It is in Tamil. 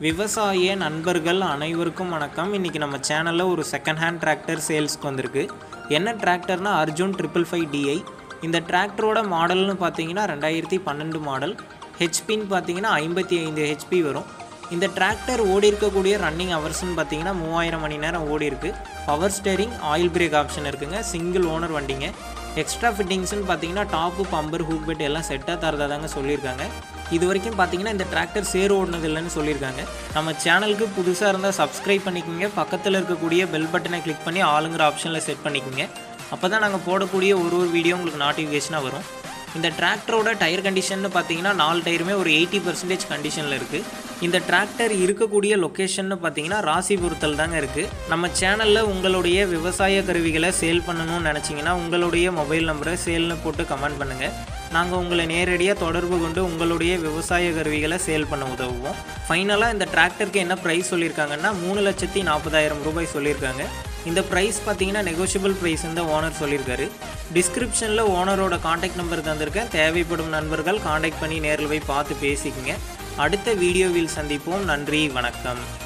விவசாய நண்பர்கள் அனைவருக்கும் வணக்கம் இன்றைக்கி நம்ம சேனலில் ஒரு செகண்ட் ஹேண்ட் டிராக்டர் சேல்ஸ்க்கு வந்திருக்கு என்ன டிராக்டர்னா அர்ஜுன் ட்ரிபிள் ஃபைவ் டிஐ இந்த டிராக்டரோட மாடல்னு பார்த்தீங்கன்னா ரெண்டாயிரத்தி பன்னெண்டு மாடல் ஹெச்பின்னு பார்த்தீங்கன்னா ஐம்பத்தி ஐந்து ஹெச்பி வரும் இந்த டிராக்டர் ஓடி இருக்கக்கூடிய ரன்னிங் ஹவர்ஸ்னு பார்த்தீங்கன்னா மூவாயிரம் மணி நேரம் ஓடி இருக்கு power steering oil brake option இருக்குங்க சிங்கிள் ஓனர் வண்டிங்க எக்ஸ்ட்ரா ஃபிட்டிங்ஸ்னு பார்த்தீங்கன்னா டாப்பு பம்பர் ஹூக் பெட் எல்லாம் செட்டாக தரதா தாங்க சொல்லியிருக்காங்க இது வரைக்கும் பார்த்தீங்கன்னா இந்த டிராக்டர் சேர் ஓடினது இல்லைன்னு சொல்லியிருக்காங்க நம்ம சேனலுக்கு புதுசாக இருந்தால் சப்ஸ்கிரைப் பண்ணிக்கோங்க பக்கத்தில் இருக்கக்கூடிய பெல் பட்டனை கிளிக் பண்ணி ஆளுங்கிற ஆப்ஷனில் செட் பண்ணிக்கோங்க அப்போ தான் நாங்கள் போடக்கூடிய ஒரு ஒரு வீடியோ உங்களுக்கு நோட்டிஃபிகேஷனாக வரும் இந்த டிராக்டரோட டயர் கண்டிஷன் பார்த்தீங்கன்னா நாலு டயருமே ஒரு எயிட்டி பர்சன்டேஜ் கண்டிஷனில் இருக்குது இந்த டிராக்டர் இருக்கக்கூடிய லொக்கேஷன் பார்த்தீங்கன்னா ராசிபுரத்தில் தாங்க இருக்குது நம்ம சேனலில் உங்களுடைய விவசாய கருவிகளை சேல் பண்ணணும்னு நினச்சிங்கன்னா உங்களுடைய மொபைல் நம்பரை சேல்னு போட்டு கமெண்ட் பண்ணுங்கள் நாங்கள் உங்களை நேரடியாக தொடர்பு கொண்டு உங்களுடைய விவசாய கருவிகளை சேல் பண்ண உதவுவோம் ஃபைனலாக இந்த டிராக்டருக்கு என்ன ப்ரைஸ் சொல்லியிருக்காங்கன்னா மூணு லட்சத்தி நாற்பதாயிரம் ரூபாய் சொல்லியிருக்காங்க இந்த ப்ரைஸ் பார்த்தீங்கன்னா நெகோஷியபிள் ப்ரைஸ் இந்த ஓனர் சொல்லியிருக்காரு டிஸ்கிரிப்ஷனில் ஓனரோட காண்டாக்ட் நம்பர் தந்திருக்கேன் தேவைப்படும் நண்பர்கள் காண்டாக்ட் பண்ணி நேரில் போய் பார்த்து பேசிக்கங்க அடுத்த வீடியோவில் சந்திப்போம் நன்றி வணக்கம்